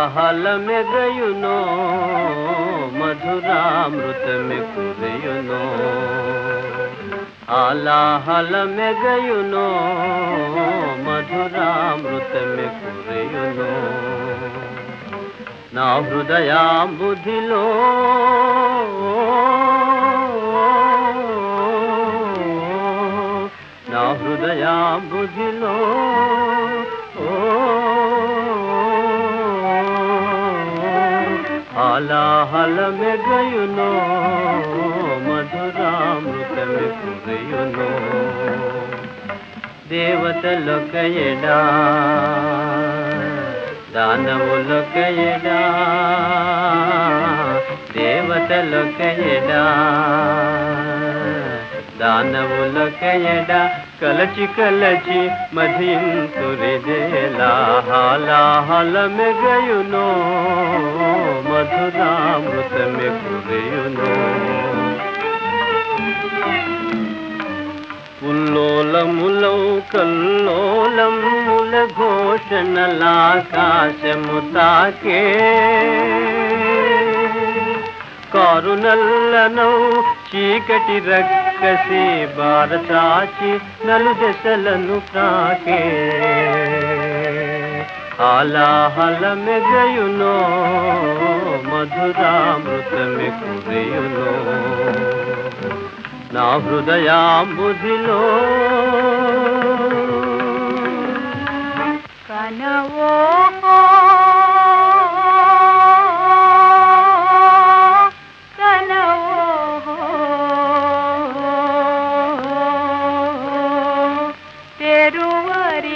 ಹಾಲಾಹಲಮೆಗಯುನೋ ಮಧುರಾಮೃತಮೆ ಕುರೆಯುನೋ ಹಾಲಾಹಲಮೆಗಯುನೋ మధురామృతమి కురయును నా హృదయాంబుధిలో నా హృదయాంబుధిలో హాలాహలమె గయునో మధురామృతమి కురయునో దేవతలొక ఎడా దానవులొక ఎడా దేవతలొక ఎడా దానవులొక ఎడా కలచి కలచి మధింతురిదేలా హాలాహలమె గయునో మధురామృతమె కురయునో ఉల్లోలములౌ కల్లోలముల ఘోషణలాకాశము తాకే కారునల్లనౌ చీకటి రక్కసి బారచాచి నలు దశలను ప్రాకే హాలాహలమెగయునో మధురామృతమె కురయునో నా హృదయాంబుధిలో కనవో కనవో తెరువరి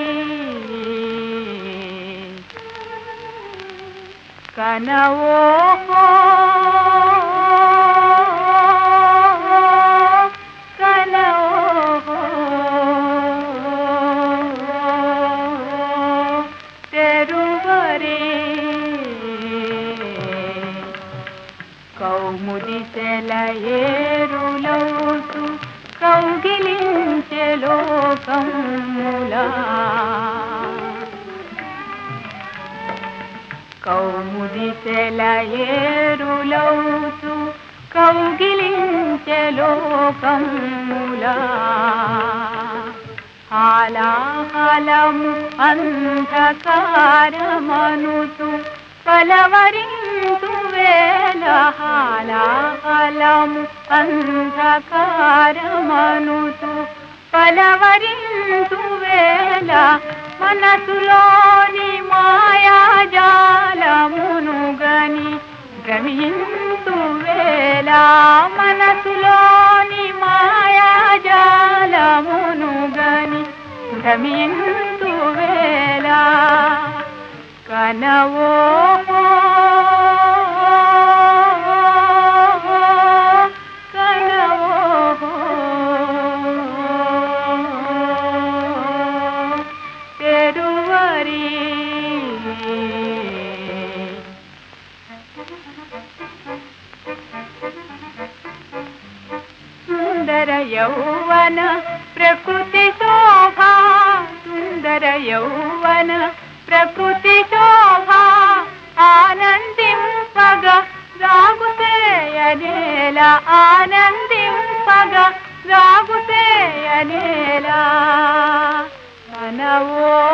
కనవో తెరువరే కౌముది సెలయేరులౌతు కౌగిలించె లోకములా కౌముది సెలయేరులౌతు కౌగిలించె లోకములా హాలాహలము అంధకారమనుతు పలవరింతు వేల హాలాహలము అంధకారమనుతు పలవరింతు వేల మనసులోని మాయాజాలమును గని భ్రమింతు వేల మనసులోని మాయాజాలమును గని భ్రమింతు వేళ కనవో కనవో తెరువరి సుందర యౌవన ప్రకృతి శోభా సుందర యౌవన ప్రకృతి శోభా ఆనందింపగ రాగుసేయనేల ఆనందింపగ రాగుసేయనేలా మనవో